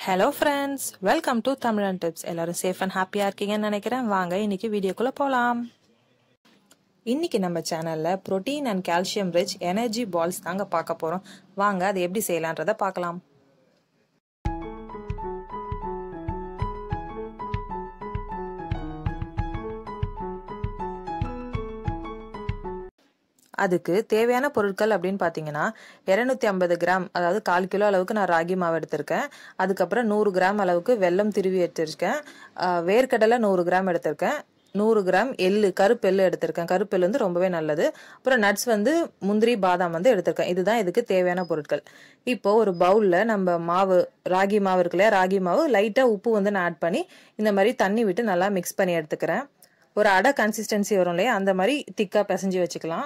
hello friends welcome to Tamilan tips எல்லாரும் safe and ஹாப்பியாக இருக்கீங்கன்னு நினைக்கிறேன் வாங்க இன்னைக்கு வீடியோக்குள்ளே போகலாம் இன்னைக்கு நம்ம சேனலில் protein and calcium rich energy balls தாங்க பார்க்க போகிறோம் வாங்க அது எப்படி செய்யலான்றதை பார்க்கலாம் அதுக்கு தேவையான பொருட்கள் அப்படின்னு பார்த்தீங்கன்னா இரநூத்தி ஐம்பது கிராம் அதாவது கால் கிலோ அளவுக்கு நான் ராகி மாவு எடுத்திருக்கேன் அதுக்கப்புறம் நூறு கிராம் அளவுக்கு வெல்லம் திருவி எடுத்திருக்கேன் வேர்க்கடலை நூறு கிராம் எடுத்திருக்கேன் நூறு கிராம் எள்ளு கருப்பு எள்ளு எடுத்திருக்கேன் கருப்பு எள்ளு வந்து ரொம்பவே நல்லது அப்புறம் நட்ஸ் வந்து முந்திரி பாதாம் வந்து எடுத்திருக்கேன் இதுதான் இதுக்கு தேவையான பொருட்கள் இப்போ ஒரு பவுலில் நம்ம மாவு ராகி மாவு இருக்கு இல்லையா ராகி மாவு லைட்டாக உப்பு வந்து நான் ஆட் பண்ணி இந்த மாதிரி தண்ணி விட்டு நல்லா மிக்ஸ் பண்ணி எடுத்துக்கிறேன் ஒரு அடை கன்சிஸ்டன்சி வரும் இல்லையா அந்த மாதிரி திக்காக பிசைஞ்சு வச்சுக்கலாம்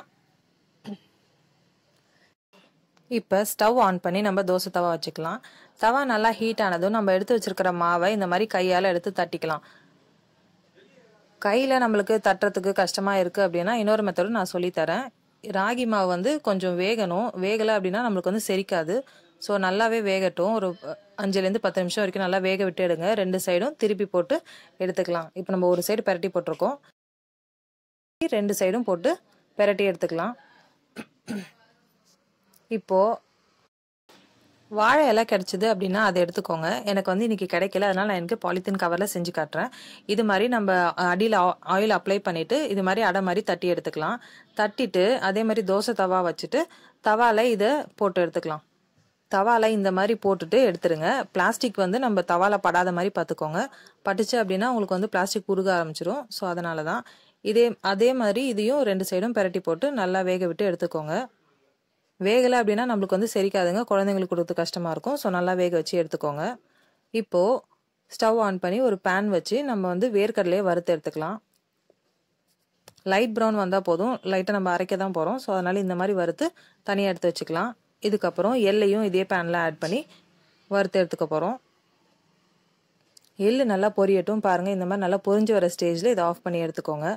இப்போ ஸ்டவ் ஆன் பண்ணி நம்ம தோசை தவா வச்சுக்கலாம் தவா நல்லா ஹீட் ஆனதும் நம்ம எடுத்து வச்சிருக்கிற மாவை இந்த மாதிரி கையால் எடுத்து தட்டிக்கலாம் கையில் நம்மளுக்கு தட்டுறதுக்கு கஷ்டமாக இருக்குது அப்படின்னா இன்னொரு மெத்தடும் நான் சொல்லித்தரேன் ராகி மாவு வந்து கொஞ்சம் வேகணும் வேகலை அப்படின்னா நம்மளுக்கு வந்து செரிக்காது ஸோ நல்லாவே வேகட்டும் ஒரு அஞ்சுலேருந்து பத்து நிமிஷம் வரைக்கும் நல்லா வேக விட்டு எடுங்க ரெண்டு சைடும் திருப்பி போட்டு எடுத்துக்கலாம் இப்போ நம்ம ஒரு சைடு பெரட்டி போட்டிருக்கோம் ரெண்டு சைடும் போட்டு பெரட்டி எடுத்துக்கலாம் இப்போது வாழை இலை கிடச்சிது அப்படின்னா அதை எடுத்துக்கோங்க எனக்கு வந்து இன்றைக்கி கிடைக்கல அதனால் நான் எனக்கு பாலித்தீன் கவரில் செஞ்சு காட்டுறேன் இது மாதிரி நம்ம அடியில் ஆயில் அப்ளை பண்ணிவிட்டு இது மாதிரி அடை மாதிரி தட்டி எடுத்துக்கலாம் தட்டிட்டு அதே மாதிரி தோசை தவா வச்சுட்டு தவாவில் இதை போட்டு எடுத்துக்கலாம் தவாவில் இந்த மாதிரி போட்டுட்டு எடுத்துருங்க பிளாஸ்டிக் வந்து நம்ம தவாவில் படாத மாதிரி பார்த்துக்கோங்க பட்டுச்சு அப்படின்னா உங்களுக்கு வந்து பிளாஸ்டிக் உருக ஆரம்பிச்சிரும் ஸோ அதனால தான் இதே அதே மாதிரி இதையும் ரெண்டு சைடும் பெரட்டி போட்டு நல்லா வேக விட்டு எடுத்துக்கோங்க வேகலை அப்படின்னா நம்மளுக்கு வந்து செரிக்காதுங்க குழந்தைங்களுக்கு கொடுத்து கஷ்டமாக இருக்கும் ஸோ நல்லா வேக வச்சு எடுத்துக்கோங்க இப்போது ஸ்டவ் ஆன் பண்ணி ஒரு பேன் வச்சு நம்ம வந்து வேர்க்கடலையே வறுத்து எடுத்துக்கலாம் லைட் ப்ரௌன் வந்தால் போதும் லைட்டாக நம்ம அரைக்க தான் போகிறோம் ஸோ அதனால் இந்த மாதிரி வறுத்து தனியாக எடுத்து வச்சுக்கலாம் இதுக்கப்புறம் எல்லையும் இதே பேனில் ஆட் பண்ணி வறுத்து எடுத்துக்க போகிறோம் எள்ளு நல்லா பொரியட்டும் பாருங்கள் இந்த மாதிரி நல்லா பொரிஞ்சு வர ஸ்டேஜில் இதை ஆஃப் பண்ணி எடுத்துக்கோங்க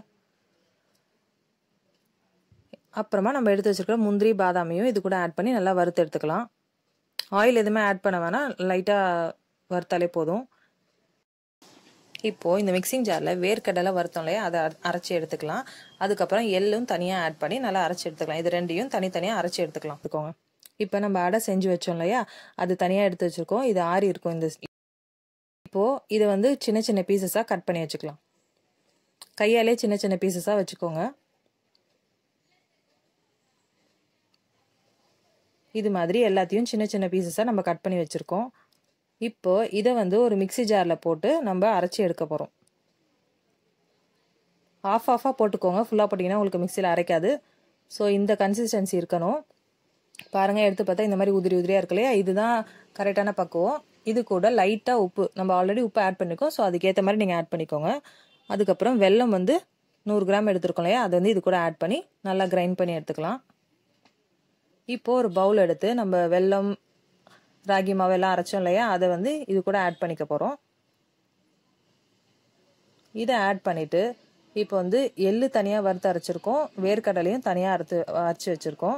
அப்புறமா நம்ம எடுத்து வச்சுருக்கிற முந்திரி பாதாமையும் இது கூட ஆட் பண்ணி நல்லா வறுத்து எடுத்துக்கலாம் ஆயில் எதுவுமே ஆட் பண்ண வேணாம் லைட்டாக வறுத்தாலே போதும் இப்போது இந்த மிக்சிங் ஜாரில் வேர்க்கடலை வறுத்தோம் இல்லையா அதை அரைச்சி எடுத்துக்கலாம் அதுக்கப்புறம் எள்ளும் தனியாக ஆட் பண்ணி நல்லா அரைச்சி எடுத்துக்கலாம் இது ரெண்டையும் தனித்தனியாக அரைச்சி எடுத்துக்கலாம் எடுத்துக்கோங்க இப்போ நம்ம அடை செஞ்சு வச்சோம் இல்லையா அது தனியாக எடுத்து வச்சுருக்கோம் இது ஆறி இருக்கும் இந்த இப்போது இதை வந்து சின்ன சின்ன பீசஸாக கட் பண்ணி வச்சுக்கலாம் கையாலே சின்ன சின்ன பீசஸாக வச்சுக்கோங்க இது மாதிரி எல்லாத்தையும் சின்ன சின்ன பீசஸாக நம்ம கட் பண்ணி வச்சுருக்கோம் இப்போ இதை வந்து ஒரு மிக்சி ஜாரில் போட்டு நம்ம அரைச்சி எடுக்க போகிறோம் ஆஃப் ஆஃபாக போட்டுக்கோங்க ஃபுல்லாக போட்டிங்கன்னா உங்களுக்கு மிக்சியில் அரைக்காது ஸோ இந்த கன்சிஸ்டன்சி இருக்கணும் பாருங்கள் எடுத்து பார்த்தா இந்த மாதிரி உதிரி உதிரியாக இருக்கு இல்லையா இதுதான் கரெக்டான பக்குவம் இது கூட லைட்டாக உப்பு நம்ம ஆல்ரெடி உப்பு ஆட் பண்ணிக்கோம் ஸோ அதுக்கேற்ற மாதிரி நீங்கள் ஆட் பண்ணிக்கோங்க அதுக்கப்புறம் வெல்லம் வந்து நூறு கிராம் எடுத்துருக்கோம் இல்லையா அதை வந்து இது கூட ஆட் பண்ணி நல்லா கிரைண்ட் பண்ணி எடுத்துக்கலாம் இப்போது ஒரு பவுல் எடுத்து நம்ம வெல்லம் ராகி மாவெல்லாம் அரைச்சோம் இல்லையா அதை வந்து இது கூட ஆட் பண்ணிக்க போகிறோம் இதை ஆட் பண்ணிவிட்டு இப்போ வந்து எள்ளு தனியாக வறுத்து அரைச்சிருக்கோம் வேர்க்கடலையும் தனியாக அறுத்து அரைச்சி வச்சுருக்கோம்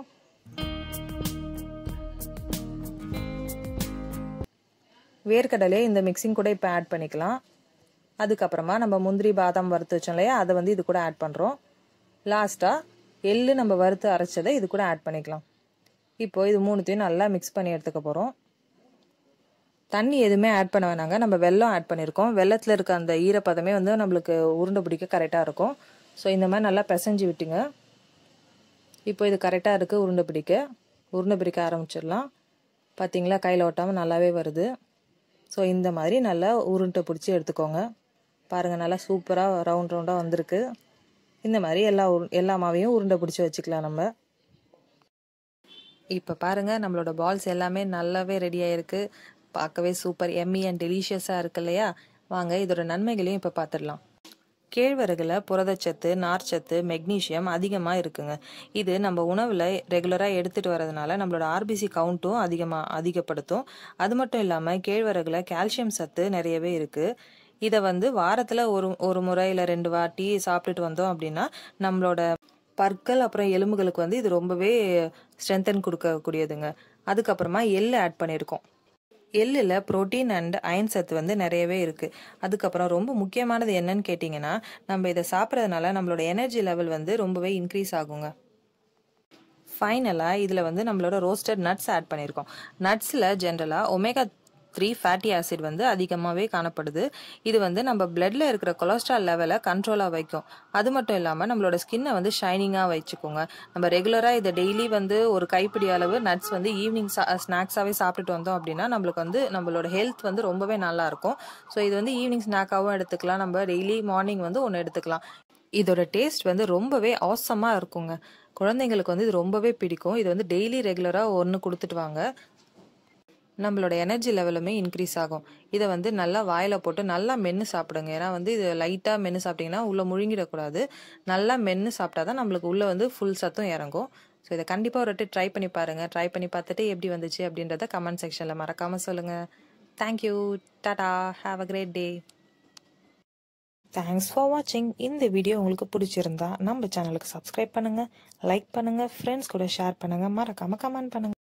வேர்க்கடலையை இந்த மிக்சிங் கூட இப்போ ஆட் பண்ணிக்கலாம் அதுக்கப்புறமா நம்ம முந்திரி பாதாம் வறுத்து வச்சோம் இல்லையா அதை வந்து இது கூட ஆட் பண்ணுறோம் லாஸ்ட்டாக எள்ளு நம்ம வறுத்து அரைச்சதை இது கூட ஆட் பண்ணிக்கலாம் இப்போ இது மூணுத்தையும் நல்லா மிக்ஸ் பண்ணி எடுத்துக்க போகிறோம் தண்ணி எதுவுமே ஆட் பண்ண வேணாங்க நம்ம வெல்லம் ஆட் பண்ணியிருக்கோம் வெள்ளத்தில் இருக்க அந்த ஈரப்பதமே வந்து நம்மளுக்கு உருண்டை பிடிக்க கரெக்டாக இருக்கும் ஸோ இந்த மாதிரி நல்லா பிசைஞ்சு விட்டுங்க இப்போ இது கரெக்டாக இருக்குது உருண்டை பிடிக்க உருண்டை பிடிக்க ஆரம்பிச்சிடலாம் பார்த்தீங்களா கையில் ஓட்டாமல் நல்லாவே வருது ஸோ இந்த மாதிரி நல்லா உருண்டை பிடிச்சி எடுத்துக்கோங்க பாருங்கள் நல்லா சூப்பராக ரவுண்ட் ரவுண்டாக வந்திருக்கு இந்த மாதிரி எல்லா உரு எல்லா மாவையும் உருண்டை பிடிச்சி வச்சுக்கலாம் நம்ம இப்போ பாருங்கள் நம்மளோட பால்ஸ் எல்லாமே நல்லாவே ரெடி ஆகிருக்கு பார்க்கவே சூப்பர் எம்மி அண்ட் டெலிஷியஸாக இருக்கு இல்லையா வாங்க இதோட நன்மைகளையும் இப்போ பார்த்துடலாம் கேழ்வரகுல புரதச்சத்து நார்ச்சத்து மெக்னீஷியம் அதிகமாக இருக்குங்க இது நம்ம உணவில் ரெகுலராக எடுத்துகிட்டு வரதுனால நம்மளோட ஆர்பிசி கவுண்ட்டும் அதிகமாக அதிகப்படுத்தும் அது மட்டும் இல்லாமல் கேழ்வரகுல கால்சியம் சத்து நிறையவே இருக்குது இதை வந்து வாரத்தில் ஒரு ஒரு முறை இல்லை ரெண்டு வாட்டி சாப்பிட்டுட்டு வந்தோம் அப்படின்னா நம்மளோட பற்கள் அப்புறம் எலும்புகளுக்கு வந்து இது ரொம்பவே ஸ்ட்ரென்தன் கொடுக்கக்கூடியதுங்க அதுக்கப்புறமா எள்ளு ஆட் பண்ணியிருக்கோம் எள்ளில் புரோட்டீன் அண்ட் அயன் சத்து வந்து நிறையவே இருக்குது அதுக்கப்புறம் ரொம்ப முக்கியமானது என்னன்னு கேட்டிங்கன்னா நம்ம இதை சாப்பிட்றதுனால நம்மளோட எனர்ஜி லெவல் வந்து ரொம்பவே இன்க்ரீஸ் ஆகுங்க ஃபைனலாக இதில் வந்து நம்மளோட ரோஸ்டட் நட்ஸ் ஆட் பண்ணியிருக்கோம் நட்ஸில் ஜென்ரலாக ஒமேகா த்ரீ ஃபேட்டி ஆசிட் வந்து அதிகமாகவே காணப்படுது இது வந்து நம்ம பிளட்டில் இருக்கிற கொலஸ்ட்ரால் லெவலை கண்ட்ரோலாக வைக்கும் அது மட்டும் இல்லாமல் நம்மளோட ஸ்கின்னை வந்து ஷைனிங்காக வச்சுக்கோங்க நம்ம ரெகுலராக இதை டெய்லி வந்து ஒரு கைப்பிடி அளவு நட்ஸ் வந்து ஈவினிங் சா ஸ்நாக்ஸாகவே சாப்பிட்டுட்டு வந்தோம் அப்படின்னா நம்மளுக்கு வந்து நம்மளோட ஹெல்த் வந்து ரொம்பவே நல்லாயிருக்கும் ஸோ இது வந்து ஈவினிங் ஸ்நாக்காகவும் எடுத்துக்கலாம் நம்ம டெய்லி மார்னிங் வந்து ஒன்று எடுத்துக்கலாம் இதோட டேஸ்ட் வந்து ரொம்பவே ஆசமாக இருக்குங்க குழந்தைங்களுக்கு வந்து இது ரொம்பவே பிடிக்கும் இது வந்து டெய்லி ரெகுலராக ஒன்று கொடுத்துட்டு வாங்க நம்மளோட எனர்ஜி லெவலுமே இன்க்ரீஸ் ஆகும் இதை வந்து நல்லா வாயில் போட்டு நல்லா மென்று சாப்பிடுங்க ஏன்னா வந்து இது லைட்டாக மென்று சாப்பிட்டிங்கன்னா உள்ளே முழுங்கிடக்கூடாது நல்லா மென்று சாப்பிட்டா தான் நம்மளுக்கு உள்ளே வந்து ஃபுல் சத்தும் இறங்கும் ஸோ இதை கண்டிப்பாக ஒரு வாட்டி ட்ரை பண்ணி பாருங்கள் ட்ரை பண்ணி பார்த்துட்டு எப்படி வந்துச்சு அப்படின்றத கமெண்ட் செக்ஷனில் மறக்காமல் சொல்லுங்கள் thank you tata have a great day thanks for வாட்சிங் இந்த வீடியோ உங்களுக்கு பிடிச்சிருந்தா நம்ம சேனலுக்கு சப்ஸ்கிரைப் பண்ணுங்கள் லைக் பண்ணுங்கள் ஃப்ரெண்ட்ஸ் கூட ஷேர் பண்ணுங்கள் மறக்காமல் கமெண்ட் பண்ணுங்கள்